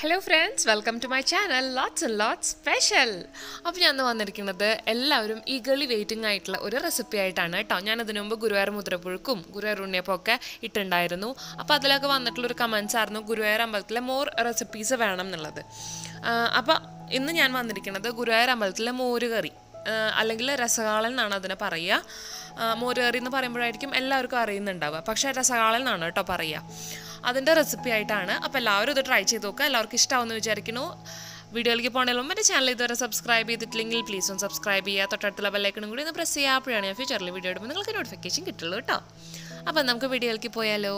hello friends welcome to my channel lots and lots special അപ്പോൾ ഞാൻ ഇന്ന് വന്നിരിക്കുന്നത് എല്ലാവരും ഈഗളി വെയിറ്റിംഗ് ആയിട്ടുള്ള ഒരു റെസിപ്പി ആയിട്ടാണ് കേട്ടോ ഞാൻ അതിനു മുമ്പ് ഗുരുവായൂർ മുദ്രപ്പുഴുക്കും ഗുരുവായൂർ ഉണ്ണിയപ്പം ഒക്കെ ഇട്ടുണ്ടായിരുന്നു അപ്പോൾ അതിലൊക്കെ വന്നിട്ടുള്ളൊരു കമൻസ് ആയിരുന്നു ഗുരുവായൂർ അമ്പലത്തിലെ മോർ റെസിപ്പീസ് വേണം എന്നുള്ളത് അപ്പോൾ ഇന്ന് ഞാൻ വന്നിരിക്കുന്നത് ഗുരുവായൂർ അമ്പലത്തിലെ മോര് കറി ആഹ് അല്ലെങ്കിൽ രസകാളൻ എന്നാണ് അതിനെ പറയുക ആഹ് മോര് കറി എന്ന് പറയുമ്പോഴായിരിക്കും എല്ലാവർക്കും അറിയുന്നുണ്ടാവുക പക്ഷേ രസകാളൻ എന്നാണ് കേട്ടോ പറയുക അതിൻ്റെ റെസിപ്പി ആയിട്ടാണ് അപ്പോൾ എല്ലാവരും ഇത് ട്രൈ ചെയ്ത് നോക്കുക എല്ലാവർക്കും ഇഷ്ടമാവുമെന്ന് വിചാരിക്കുന്നു വീഡിയോയിലേക്ക് പോകണതിന് മുമ്പ് എൻ്റെ ചാനൽ ഇതുവരെ സബ്സ്ക്രൈബ് ചെയ്തിട്ടില്ലെങ്കിൽ പ്ലീസ് ഒന്ന് സബ്സ്ക്രൈബ് ചെയ്യുക തൊട്ടടുത്തുള്ള ബെല്ലൈക്കണും കൂടി ഒന്ന് പ്രസ് ചെയ്യുക അപ്പോഴാണ് ഞാൻ ഫ്യൂച്ചറിൽ വീഡിയോ ഇടുമ്പോൾ നിങ്ങൾക്ക് നോട്ടിഫിക്കേഷൻ കിട്ടുള്ളൂ കേട്ടോ അപ്പം നമുക്ക് വീഡിയോയിലേക്ക് പോയാലോ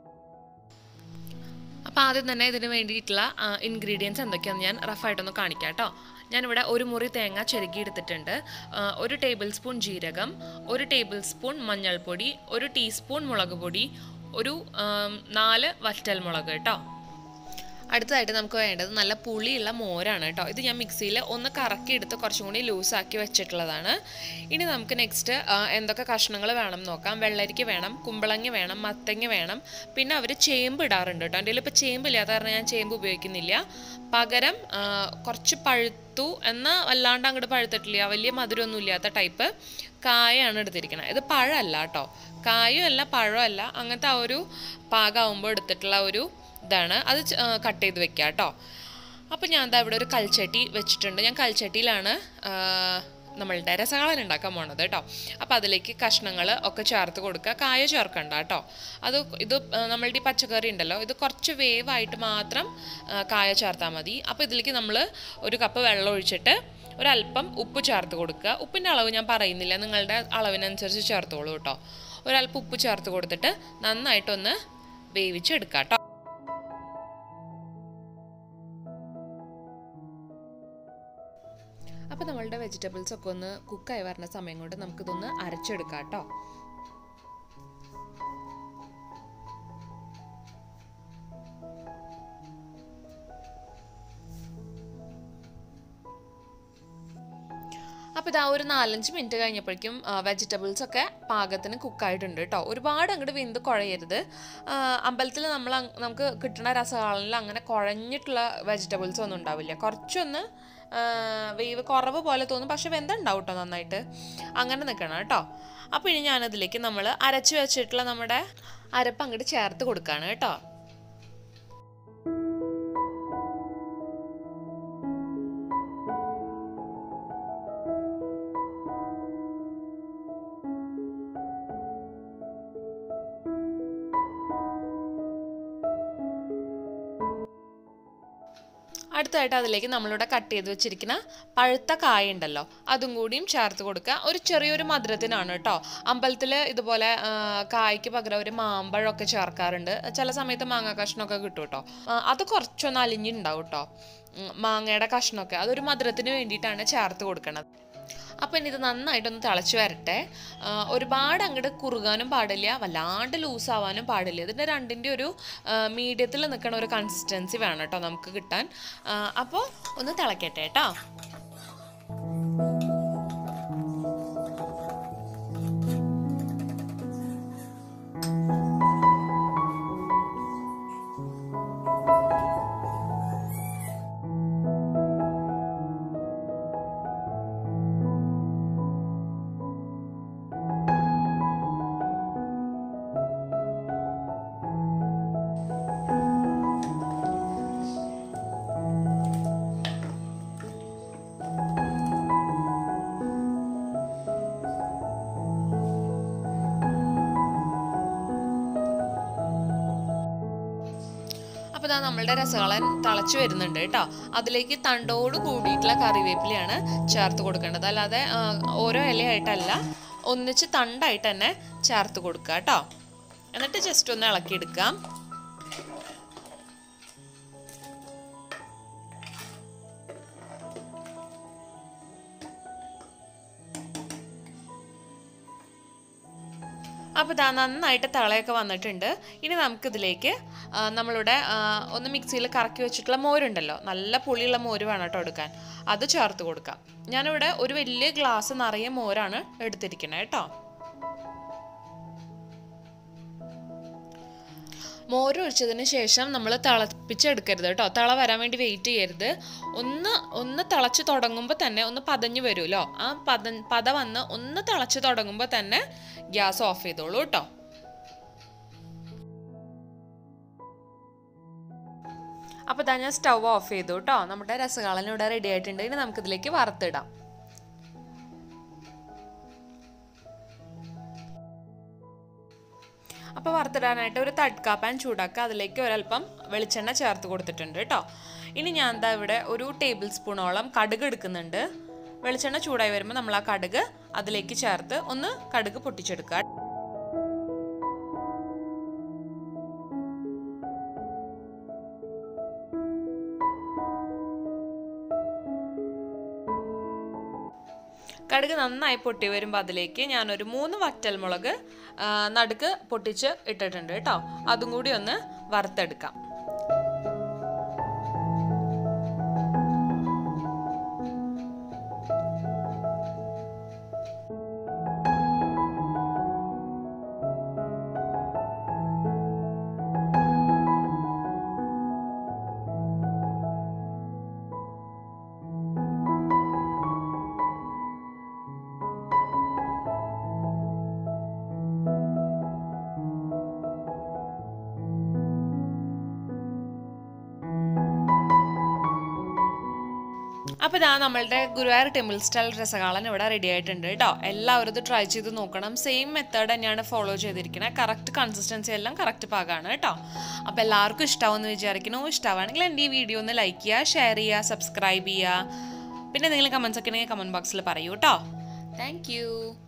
അപ്പോൾ ആദ്യം തന്നെ ഇതിന് വേണ്ടിയിട്ടുള്ള ഇൻഗ്രീഡിയൻസ് എന്തൊക്കെയാണെന്ന് ഞാൻ റഫായിട്ടൊന്ന് കാണിക്കാം കേട്ടോ ഞാനിവിടെ ഒരു മുറി തേങ്ങ ചെരുകി എടുത്തിട്ടുണ്ട് ആ, ഒരു ടേബിൾ സ്പൂൺ ജീരകം ഒരു ടേബിൾ സ്പൂൺ മഞ്ഞൾപ്പൊടി ഒരു ടീസ്പൂൺ മുളക് പൊടി ഒരു ആം, നാല് വറ്റൽ മുളക് കേട്ടോ അടുത്തതായിട്ട് നമുക്ക് വേണ്ടത് നല്ല പുളിയുള്ള മോരാണ് കേട്ടോ ഇത് ഞാൻ മിക്സിയിൽ ഒന്ന് കറക്കി എടുത്ത് കുറച്ചും കൂടി ലൂസാക്കി വെച്ചിട്ടുള്ളതാണ് ഇനി നമുക്ക് നെക്സ്റ്റ് എന്തൊക്കെ കഷ്ണങ്ങൾ വേണം നോക്കാം വെള്ളരിക്ക വേണം കുമ്പളങ്ങ വേണം മത്തങ്ങ വേണം പിന്നെ അവർ ചേമ്പ് ഇടാറുണ്ട് കേട്ടോ എൻ്റെ ഇപ്പോൾ ചേമ്പ് ഇല്ലാത്ത കാരണം ഞാൻ ചേമ്പ് ഉപയോഗിക്കുന്നില്ല പകരം ആ, കുറച്ച് പഴുത്തു എന്നാൽ വല്ലാണ്ട് അങ്ങോട്ട് പഴുത്തിട്ടില്ല വലിയ മധുരമൊന്നും ഇല്ലാത്ത ടൈപ്പ് കായാണ് എടുത്തിരിക്കുന്നത് ഇത് പഴമല്ല കേട്ടോ കായും അല്ല പഴമല്ല അങ്ങനത്തെ ആ ഒരു പാകമാകുമ്പോൾ എടുത്തിട്ടുള്ള ഒരു ഇതാണ് അത് കട്ട് ചെയ്ത് വെക്കുക കേട്ടോ അപ്പോൾ ഞാൻ എന്താ ഇവിടെ ഒരു കൽച്ചട്ടി വെച്ചിട്ടുണ്ട് ഞാൻ കൽച്ചട്ടിയിലാണ് ആ, നമ്മളുടെ രസകാളൻ ഉണ്ടാക്കാൻ പോണത് കേട്ടോ അപ്പോൾ അതിലേക്ക് കഷ്ണങ്ങൾ ഒക്കെ ചേർത്ത് കൊടുക്കുക കായ ചേർക്കണ്ട കേട്ടോ അത് ഇത് ആ, നമ്മളുടെ ഈ പച്ചക്കറി ഉണ്ടല്ലോ ഇത് കുറച്ച് വേവായിട്ട് മാത്രം ആ, കായ ചേർത്താൽ മതി അപ്പോൾ ഇതിലേക്ക് നമ്മൾ ഒരു കപ്പ് വെള്ളം ഒഴിച്ചിട്ട് ഒരല്പം ഉപ്പ് ചേർത്ത് കൊടുക്കുക ഉപ്പിൻ്റെ അളവ് ഞാൻ പറയുന്നില്ല നിങ്ങളുടെ അളവിനനുസരിച്ച് ചേർത്തോളൂ കേട്ടോ ഒരല്പം ഉപ്പ് ചേർത്ത് കൊടുത്തിട്ട് നന്നായിട്ടൊന്ന് വേവിച്ചെടുക്കാം കേട്ടോ അപ്പോൾ നമ്മളുടെ വെജിറ്റബിൾസ് ഒക്കെ ഒന്ന് കുക്കായി വരുന്ന സമയം കൊണ്ട് നമുക്കിതൊന്ന് അരച്ചെടുക്കാം കേട്ടോ അപ്പോൾ ഇതാ ഒരു നാലഞ്ച് മിനിറ്റ് കഴിഞ്ഞപ്പോഴേക്കും വെജിറ്റബിൾസ് ഒക്കെ പാകത്തിന് കുക്കായിട്ടുണ്ട് കേട്ടോ ഒരുപാട് അങ്ങോട്ട് വെന്ത് കുഴയരുത് അമ്പലത്തിൽ നമ്മൾ അങ്- നമുക്ക് കിട്ടുന്ന രസകാലനിൽ അങ്ങനെ കുഴഞ്ഞിട്ടുള്ള വെജിറ്റബിൾസ് ഒന്നും ഉണ്ടാവില്ല കുറച്ചൊന്ന് ആ, വേവ് കുറവ് പോലെ തോന്നും പക്ഷെ വെന്തുണ്ടാവും കേട്ടോ നന്നായിട്ട് അങ്ങനെ നിൽക്കണം കേട്ടോ അപ്പോൾ ഇനി ഞാനതിലേക്ക് നമ്മൾ അരച്ച് വെച്ചിട്ടുള്ള നമ്മുടെ അരപ്പ് അങ്ങോട്ട് ചേർത്ത് കൊടുക്കുകയാണ് കേട്ടോ അടുത്തതായിട്ട് അതിലേക്ക് നമ്മളിവിടെ കട്ട് ചെയ്ത് വെച്ചിരിക്കുന്ന പഴുത്ത കായ ഉണ്ടല്ലോ അതും കൂടിയും ചേർത്ത് കൊടുക്കുക ഒരു ചെറിയൊരു മധുരത്തിനാണ് കേട്ടോ അമ്പലത്തിൽ ഇതുപോലെ ആ, കായ്ക്ക് പകരം ഒരു മാമ്പഴമൊക്കെ ചേർക്കാറുണ്ട് ചില സമയത്ത് മാങ്ങ കഷ്ണമൊക്കെ കിട്ടും കേട്ടോ ആ, അത് കുറച്ചൊന്ന് അലിഞ്ഞിട്ടുണ്ടാവും കേട്ടോ ഉം, മാങ്ങയുടെ കഷ്ണമൊക്കെ അതൊരു മധുരത്തിന് വേണ്ടിയിട്ടാണ് ചേർത്ത് കൊടുക്കണത് അപ്പം ഇനി ഇത് നന്നായിട്ടൊന്ന് തിളച്ച് വരട്ടെ ആ, ഒരുപാട് അങ്ങോട്ട് കുറുകാനും പാടില്ല വല്ലാണ്ട് ലൂസാവാനും പാടില്ല ഇതിൻ്റെ രണ്ടിൻ്റെ ഒരു മീഡിയത്തിൽ നിൽക്കുന്ന ഒരു കൺസിസ്റ്റൻസി വേണം കേട്ടോ നമുക്ക് കിട്ടാൻ അപ്പോൾ ഒന്ന് തിളക്കട്ടെ കേട്ടോ അപ്പോൾ ഇതാ നമ്മളുടെ രസകളൻ തിളച്ച് വരുന്നുണ്ട് കേട്ടോ അതിലേക്ക് തണ്ടോട് കൂടിയിട്ടുള്ള കറിവേപ്പിലയാണ് ചേർത്ത് കൊടുക്കേണ്ടത് അല്ലാതെ ആ, ഓരോ ഇലയായിട്ടല്ല ഒന്നിച്ച് തണ്ടായിട്ട് തന്നെ ചേർത്ത് കൊടുക്കുക കേട്ടോ എന്നിട്ട് ജസ്റ്റ് ഒന്ന് ഇളക്കിയെടുക്കാം അപ്പോൾ ഇതാ നന്നായിട്ട് തളയൊക്കെ വന്നിട്ടുണ്ട് ഇനി നമുക്കിതിലേക്ക് ആ, നമ്മളുടെ ആ, ഒന്ന് മിക്സിയിൽ കറക്കി വെച്ചിട്ടുള്ള മോരുണ്ടല്ലോ നല്ല പുളിയുള്ള മോര് വേണം കേട്ടോ എടുക്കാൻ അത് ചേർത്ത് കൊടുക്കാം ഞാനിവിടെ ഒരു വലിയ ഗ്ലാസ് നിറയെ മോരാണ് എടുത്തിരിക്കുന്നത് കേട്ടോ മോര് ഒഴിച്ചതിന് ശേഷം നമ്മൾ തിളപ്പിച്ചെടുക്കരുത് കേട്ടോ തിള വരാൻ വേണ്ടി വെയിറ്റ് ചെയ്യരുത് ഒന്ന് ഒന്ന് തിളച്ച് തുടങ്ങുമ്പോൾ തന്നെ ഒന്ന് പതഞ്ഞ് വരുമല്ലോ ആ പത പത വന്ന് ഒന്ന് തിളച്ച് തുടങ്ങുമ്പോൾ തന്നെ ഗ്യാസ് ഓഫ് ചെയ്തോളൂ കേട്ടോ അപ്പോൾ ഇതാ ഞാൻ സ്റ്റവ് ഓഫ് ചെയ്തു കേട്ടോ നമ്മുടെ രസകാളൻ ഇവിടെ റെഡി ആയിട്ടുണ്ട് ഇനി നമുക്കിതിലേക്ക് വറുത്തിടാം അപ്പോൾ വറുത്തിടാനായിട്ട് ഒരു തട്ട്കാ പാൻ ചൂടാക്കുക അതിലേക്ക് ഒരല്പം വെളിച്ചെണ്ണ ചേർത്ത് കൊടുത്തിട്ടുണ്ട് കേട്ടോ ഇനി ഞാൻ എന്താ ഇവിടെ ഒരു ടേബിൾ സ്പൂണോളം കടുക് എടുക്കുന്നുണ്ട് വെളിച്ചെണ്ണ ചൂടായി വരുമ്പോൾ നമ്മൾ ആ കടുക് അതിലേക്ക് ചേർത്ത് ഒന്ന് കടുക് പൊട്ടിച്ചെടുക്കുക കടുക് നന്നായി പൊട്ടി വരുമ്പോൾ അതിലേക്ക് ഞാനൊരു മൂന്ന് വറ്റൽമുളക് നടുക്ക് പൊട്ടിച്ച് ഇട്ടിട്ടുണ്ട് കേട്ടോ അതും കൂടി ഒന്ന് വറുത്തെടുക്കാം അപ്പോൾ ഇതാ നമ്മളുടെ ഗുരുവായൂർ ടെമ്പിൾ സ്റ്റൈൽ രസകാളൻ ഇവിടെ റെഡി ആയിട്ടുണ്ട് കേട്ടോ എല്ലാവരും ഇത് ട്രൈ ചെയ്ത് നോക്കണം സെയിം മെത്തേഡ് തന്നെയാണ് ഫോളോ ചെയ്തിരിക്കുന്നത് കറക്റ്റ് കൺസിസ്റ്റൻസി എല്ലാം കറക്റ്റ് പാകമാണ് കേട്ടോ അപ്പോൾ എല്ലാവർക്കും ഇഷ്ടമാവുമെന്ന് വിചാരിക്കുന്നു ഇഷ്ടമാണെങ്കിൽ എൻ്റെ ഈ വീഡിയോ ഒന്ന് ലൈക്ക് ചെയ്യുക ഷെയർ ചെയ്യുക സബ്സ്ക്രൈബ് ചെയ്യുക പിന്നെ എന്തെങ്കിലും കമൻസ് ഒക്കെ ഉണ്ടെങ്കിൽ കമൻറ്റ് ബോക്സിൽ പറയൂ കേട്ടോ താങ്ക്